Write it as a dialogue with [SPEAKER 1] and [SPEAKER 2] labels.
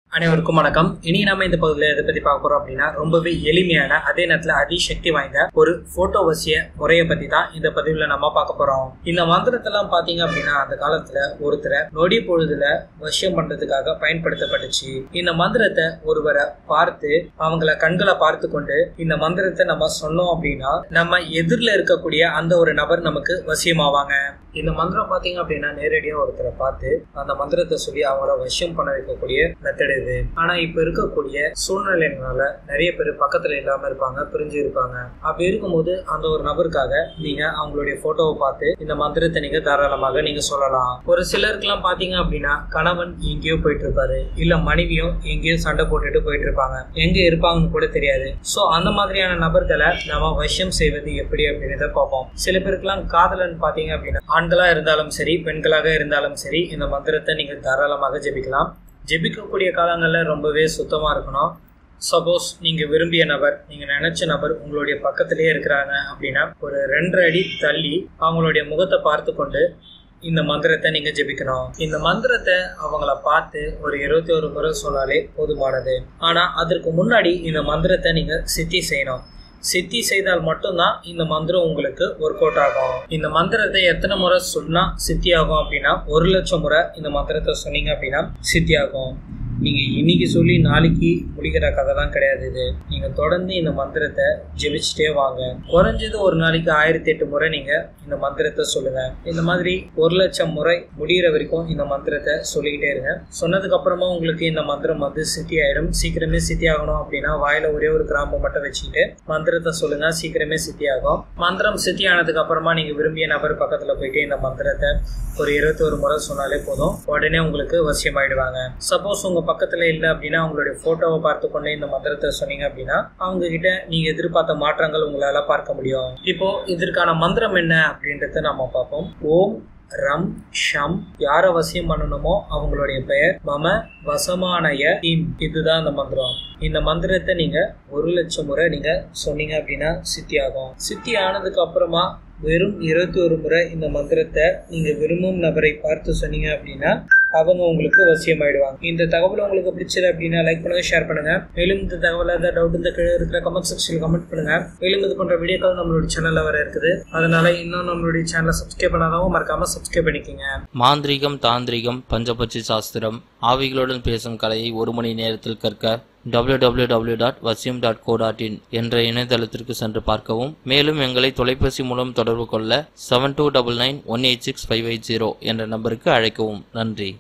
[SPEAKER 1] அனைவருக்கும் வணக்கம் இனி நாம இந்த பகுதியில் எதை பத்தி பார்க்க போறோம் அப்படின்னா ரொம்பவே எளிமையான அதே நேரத்தில் அதிசக்தி வாய்ந்த ஒரு போட்டோ வசிய முறையை பத்தி தான் இந்த பதிவுல நம்ம பார்க்க போறோம் இந்த மந்திரத்தெல்லாம் பாத்தீங்க அப்படின்னா அந்த காலத்துல ஒருத்தரை நொடி பொழுதுல வசியம் பண்றதுக்காக பயன்படுத்தப்பட்டுச்சு இந்த மந்திரத்தை ஒருவரை பார்த்து அவங்கள கண்களை பார்த்து கொண்டு இந்த மந்திரத்தை நம்ம சொன்னோம் அப்படின்னா நம்ம எதிரில் இருக்கக்கூடிய அந்த ஒரு நபர் நமக்கு வசியமாவாங்க இந்த மந்திரம் பாத்தீங்க அப்படின்னா நேரடியா ஒருத்தரை பார்த்து அந்த மந்திரத்தை சொல்லி அவங்கள வசியம் பண்ண வைக்கக்கூடிய மெத்தட் இது ஆனா இப்ப இருக்கக்கூடிய சூழ்நிலைனால நிறைய பேர் பக்கத்துல இல்லாம இருப்பாங்க பிரிஞ்சு இருப்பாங்க அப்படி இருக்கும்போது அந்த ஒரு நபருக்காக நீங்க அவங்களுடைய போட்டோவை பார்த்து இந்த மந்திரத்தை நீங்க தாராளமாக நீங்க சொல்லலாம் ஒரு சிலருக்குலாம் பாத்தீங்க அப்படின்னா கணவன் எங்கேயோ போயிட்டு இருப்பாரு இல்ல மனைவியும் எங்கேயோ சண்டை போட்டுட்டு போயிட்டு இருப்பாங்க எங்க இருப்பாங்கன்னு கூட தெரியாது சோ அந்த மாதிரியான நபர்களை நம்ம வசியம் செய்வது எப்படி அப்படின்றத பார்ப்போம் சில பேருக்குலாம் காதலன் பாத்தீங்க அப்படின்னா ஆண்களா இருந்தாலும் சரி பெண்களாக இருந்தாலும் சரி இந்த மந்திரத்தை நீங்க தாராளமாக ஜெபிக்கலாம் ஜெபிக்கக்கூடிய காலங்களில் ரொம்பவே சுத்தமாக இருக்கணும் சப்போஸ் நீங்கள் விரும்பிய நபர் நீங்கள் நினச்ச நபர் உங்களுடைய பக்கத்திலேயே இருக்கிறாங்க அப்படின்னா ஒரு ரெண்டரை அடி தள்ளி அவங்களுடைய முகத்தை பார்த்து கொண்டு இந்த மந்திரத்தை நீங்கள் ஜெபிக்கணும் இந்த மந்திரத்தை அவங்கள பார்த்து ஒரு இருபத்தி ஒரு முறை சொன்னாலே போதுமானது ஆனால் அதற்கு முன்னாடி இந்த மந்திரத்தை நீங்கள் சித்தி செய்யணும் சித்தி செய்தால் மட்டும்தான் இந்த மந்திரம் உங்களுக்கு ஒர்க் அவுட் ஆகும் இந்த மந்திரத்தை எத்தனை முறை சொன்னா சித்தி ஆகும் அப்படின்னா ஒரு லட்சம் முறை இந்த மந்திரத்தை சொன்னீங்க அப்படின்னா சித்தி ஆகும் நீங்க இன்னைக்கு சொல்லி நாளைக்கு முடிக்கிற கதைலாம் கிடையாது இது நீங்க தொடர்ந்து இந்த மந்திரத்தை ஜெபிச்சுட்டே வாங்க குறைஞ்சது ஒரு நாளைக்கு ஆயிரத்தி எட்டு முறை நீங்க இந்த மந்திரத்தை சொல்லுங்க இந்த மாதிரி ஒரு லட்சம் முறை முடிகிற வரைக்கும் இந்த மந்திரத்தை சொல்லிக்கிட்டே இருங்க சொன்னதுக்கு அப்புறமா உங்களுக்கு இந்த மந்திரம் வந்து சித்தி ஆயிடும் சீக்கிரமே சித்தி ஆகணும் அப்படின்னா வாயில ஒரே ஒரு கிராம்பு மட்டும் வச்சுக்கிட்டு மந்திரத்தை சொல்லுங்க சீக்கிரமே சித்தி ஆகும் மந்திரம் சித்தி ஆனதுக்கு அப்புறமா நீங்க விரும்பிய நபர் பக்கத்துல போயிட்டு இந்த மந்திரத்தை ஒரு இருபத்தி ஒரு முறை சொன்னாலே போதும் உடனே உங்களுக்கு வசியமாயிடுவாங்க சப்போஸ் உங்க பக்கத்துல இல்லை அப்படின்னா அவங்களுடைய போட்டோவை பார்த்து கொண்டு இந்த மந்திரத்தை சொன்னீங்க அப்படின்னா அவங்க கிட்ட நீங்க எதிர்பார்த்த மாற்றங்கள் உங்களால பார்க்க முடியும் இப்போ இதற்கான மந்திரம் என்ன அப்படின்றத நம்ம பார்ப்போம் ஓம் ரம் ஷம் யார வசியம் பண்ணணுமோ அவங்களுடைய பெயர் மம வசமானய டீம் இதுதான் இந்த மந்திரம் இந்த மந்திரத்தை நீங்க ஒரு லட்சம் முறை நீங்க சொன்னீங்க அப்படின்னா சித்தி ஆகும் சித்தி ஆனதுக்கு அப்புறமா வெறும் இருபத்தி ஒரு முறை இந்த மந்திரத்தை நீங்க விரும்பும் நபரை பார்த்து சொன்னீங்க அப்படின்னா அவங்க உங்களுக்கு வசியமாயிடுவாங்க இந்த தகவல் உங்களுக்கு பிடிச்சது அப்படின்னா லைக் பண்ணுங்க ஷேர் பண்ணுங்க மேலும் இந்த தகவல் ஏதாவது டவுட் இந்த கீழே இருக்கிற கமெண்ட் செக்ஷன்ல கமெண்ட் பண்ணுங்க மேலும் இது போன்ற வீடியோக்கள் நம்மளுடைய சேனல்ல வர இருக்குது அதனால இன்னும் நம்மளுடைய சேனலை சப்ஸ்கிரைப் பண்ணாதவங்க மறக்காம சப்ஸ்கிரைப் பண்ணிக்கோங்க
[SPEAKER 2] மாந்திரீகம் தாந்திரிகம் பஞ்சபட்சி சாஸ்திரம் ஆவிகளுடன் பேசும் கலையை ஒரு மணி நேரத்தில் கற்க www.vasyam.co.in டாட் வசியம் டாட் கோ டாட் இன் என்ற இணையதளத்திற்கு சென்று பார்க்கவும் மேலும் எங்களை தொலைபேசி மூலம் தொடர்பு கொள்ள seven two double nine one eight six five eight zero என்ற நம்பருக்கு அழைக்கவும் நன்றி